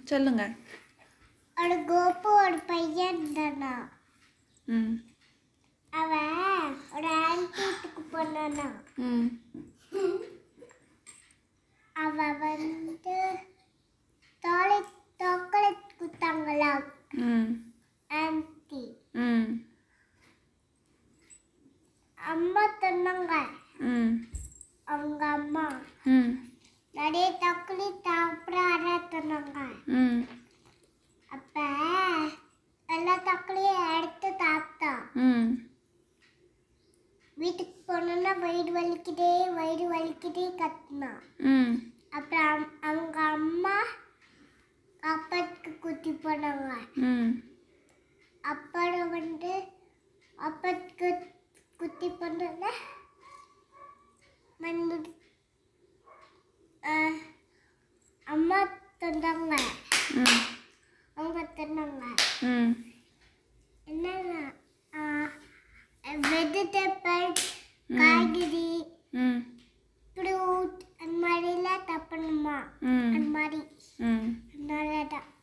சொல்லுங்க ஒரு கோப்பு ஒரு பையன் இருந்தானா ம் அவன் ஒரு ஆன்டி வீட்டுக்கு போனானா ம் அவ வந்து தாலை சாக்லேட் கொடுத்தாங்களா ம் ஆன்டி ம் அம்மா சொன்னாங்க ம் அவங்க அம்மா ம் நிறைய சாக்லேட் சாப்பிட சொன்னாங்க ம் அப்ப எல்லா சாக்லேட்டையும் எடுத்து சாப்பிட்டான் ம் வீட்டுக்கு போனோன்னா வயிறு வலிக்குதே வயிறு வலிக்குதே கத்துனான் ம் அப்புறம் அம்- அவங்க அம்மா அப்பாத்துக்கு குத்தி போனாங்க ம் அப்புறம் வந்து அப்பாத்துக்கு குத்தி போனோன்னா வந்து அஹ், அம்மா தந்தாங்க ம் அவங்க தந்தாங்க ம் என்னன்னா வெஜிடபிள்ஸ் காய்கறி ம் ஃப்ரூட் அந்த மாதிரிலாம் தப்பணுமா ம் அந்த மாதிரி ம் அதனால தான்